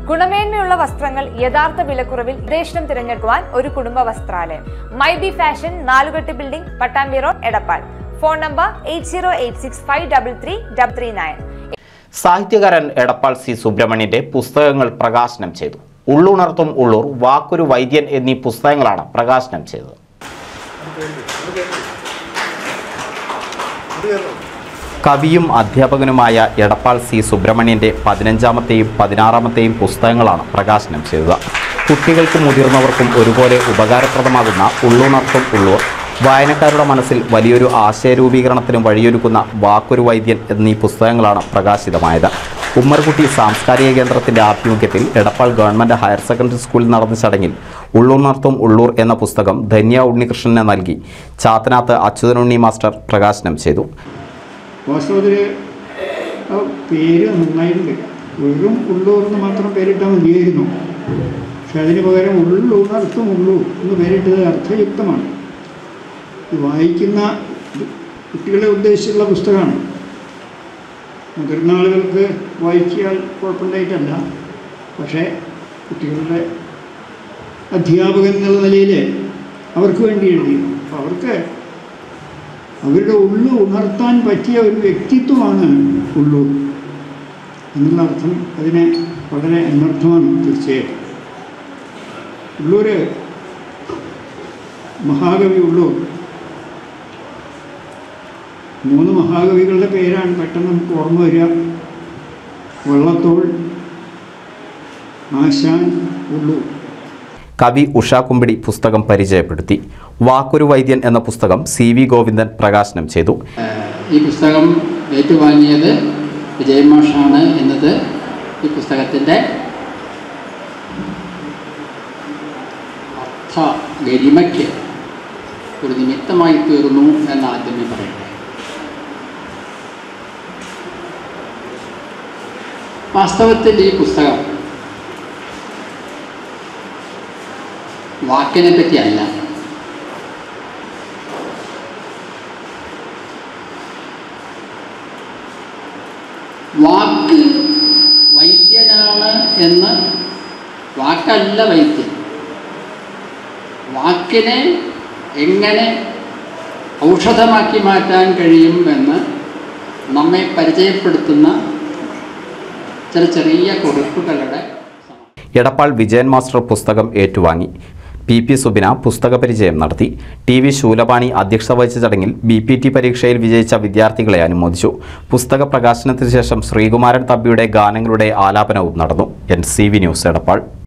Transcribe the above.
ഗുണമേന്മയുള്ള വസ്ത്രങ്ങൾ യഥാർത്ഥ വിലക്കുറവിൽ ദേശം തിരഞ്ഞെടുക്കുവാൻ ഒരു കുടുംബ വസ്ത്രാലയം my B fashion Nalukettu building Pattambi road Edappal phone number eight zero eight six five double three double three nine സാഹിത്യകാരൻ എടപ്പാൾ സി സുബ്രഹ്മണ്യന്റെ പുസ്തകങ്ങൾ പ്രകാശനം ചെയ്തു ഉള്ളുണർത്തും ഉള്ളൂർ വാക്കൊരു വൈദ്യൻ എന്നീ പുസ്തകങ്ങളാണ് പ്രകാശനം ചെയ്തത് കവിയും അധ്യാപകനുമായ എടപ്പാൾ സി സുബ്രഹ്മണ്യന്റെ പതിനഞ്ചാമത്തെയും പതിനാറാമത്തെയും പുസ്തകങ്ങളാണ് പ്രകാശനം ചെയ്തത് കുട്ടികൾക്കും മുതിർന്നവർക്കും ഒരുപോലെ ഉപകാരപ്രദമാകുന്ന ഉള്ളുണർത്തും ഉള്ളൂർ വായനക്കാരുടെ മനസ്സിൽ വലിയൊരു ആശയരൂപീകരണത്തിനും വഴിയൊരുക്കുന്ന വാക്കൊരു വൈദ്യൻ എന്നീ പുസ്തകങ്ങളാണ് പ്രകാശിതമായത് ഉമ്മർകുട്ടി സാംസ്കാരിക കേന്ദ്രത്തിന്റെ ആഭിമുഖ്യത്തിൽ എടപ്പാൾ ഗവൺമെന്റ് ഹയർ സെക്കൻഡറി സ്കൂളിൽ നടന്ന ചടങ്ങിൽ ഉള്ളുണർത്തും ഉള്ളൂർ എന്ന പുസ്തകം ധന്യ ഉണ്ണികൃഷ്ണനെ നൽകി ചാത്തനാത്ത് അച്യുതനുണ്ണി മാസ്റ്റർ പ്രകാശനം ചെയ്തു വാസ്തവത്തിൽ ആ പേര് നന്നായിട്ടുണ്ട് വെറും ഉള്ളൂർ എന്ന് മാത്രം പേരിട്ടാൽ മതിയായിരുന്നു പക്ഷെ അതിന് പകരം ഉള്ളുണർത്തും ഉള്ളൂ എന്ന് പേരിട്ടത് അർത്ഥയുക്തമാണ് ഇത് വായിക്കുന്ന കുട്ടികളെ ഉദ്ദേശിച്ചുള്ള പുസ്തകമാണ് മുതിർന്ന ആളുകൾക്ക് വായിച്ചാൽ കുഴപ്പമുണ്ടായിട്ടല്ല പക്ഷേ കുട്ടികളുടെ അധ്യാപകൻ എന്നുള്ള നിലയിൽ അവർക്ക് വേണ്ടി എഴുതി അപ്പോൾ അവർക്ക് അവരുടെ ഉള്ളു ഉണർത്താൻ പറ്റിയ ഒരു വ്യക്തിത്വമാണ് ഉള്ളു എന്നുള്ള അർത്ഥം അതിന് വളരെ അനർത്ഥമാണ് തീർച്ചയായിട്ടും ഉള്ളൂര് മഹാകവി ഉള്ളൂർ മൂന്ന് മഹാകവികളുടെ പേരാണ് പെട്ടെന്ന് നമുക്ക് ഓർമ്മ വരിക വള്ളത്തോൾ ആശാൻ ഉള്ളൂർ കവി ഉഷ കുമ്പിടി പുസ്തകം പരിചയപ്പെടുത്തി വാക്കൊരു വൈദ്യൻ എന്ന പുസ്തകം സി വി ഗോവിന്ദൻ പ്രകാശനം ചെയ്തു ഈ പുസ്തകം ഏറ്റുവാങ്ങിയത് വിജയമാഷാണ് എന്നത് ഈ പുസ്തകത്തിൻ്റെ അർത്ഥ ഗരിമയ്ക്ക് ഒരു നിമിത്തമായി തീർന്നു എന്ന് ആദ്യമേ പറയട്ടെ വാസ്തവത്തിൽ ഈ പുസ്തകം വാക്കിനെ പറ്റിയല്ല വാക്ക് വൈദ്യനാണ് എന്ന് വാക്കല്ല വൈദ്യൻ വാക്കിനെ എങ്ങനെ ഔഷധമാക്കി മാറ്റാൻ കഴിയും എന്ന് നമ്മെ പരിചയപ്പെടുത്തുന്ന ചില ചെറിയ കുറിപ്പുകളുടെ എടപ്പാൾ വിജയൻ മാസ്റ്റർ പുസ്തകം ഏറ്റുവാങ്ങി പി പി സുബിന പുസ്തക പരിചയം നടത്തി ടി വി ശൂലപാണി അധ്യക്ഷത വഹിച്ച ചടങ്ങിൽ ബി പി ടി പരീക്ഷയിൽ വിജയിച്ച വിദ്യാർത്ഥികളെ അനുമോദിച്ചു പുസ്തക പ്രകാശനത്തിന് ശേഷം ശ്രീകുമാരൻ തമ്പിയുടെ ഗാനങ്ങളുടെ ആലാപനവും നടന്നു N C V news Edappal